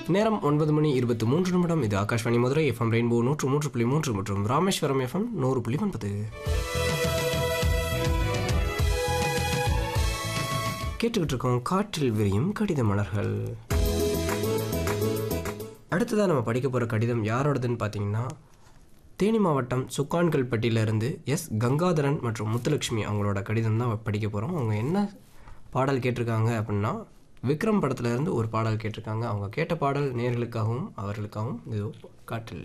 நேரம் ஒன்பது மணி இருபத்தி மூன்று நிமிடம் இது ஆகாஷ்வாணி மதுரை எஃப்எம் ரெயின்போ நூற்று மூன்று புள்ளி மூன்று மற்றும் ராமேஸ்வரம் எஃப்எம் நூறு புள்ளி ஒன்பது கேட்டுக்கிட்டு இருக்கோம் காற்றில் விரியும் கடித மலர்கள் அடுத்ததாக நம்ம படிக்க போகிற கடிதம் யாரோடதுன்னு பார்த்தீங்கன்னா தேனி மாவட்டம் சுக்கான்கல்பட்டியிலிருந்து எஸ் கங்காதரன் மற்றும் முத்துலட்சுமி அவங்களோட கடிதம் தான் படிக்க போகிறோம் அவங்க என்ன பாடல் கேட்டிருக்காங்க அப்படின்னா விக்ரம் படத்துல இருந்து ஒரு பாடல் கேட்டிருக்காங்க அவங்க கேட்ட பாடல் நேர்களுக்காகவும் அவர்களுக்காகவும் இது காற்றில்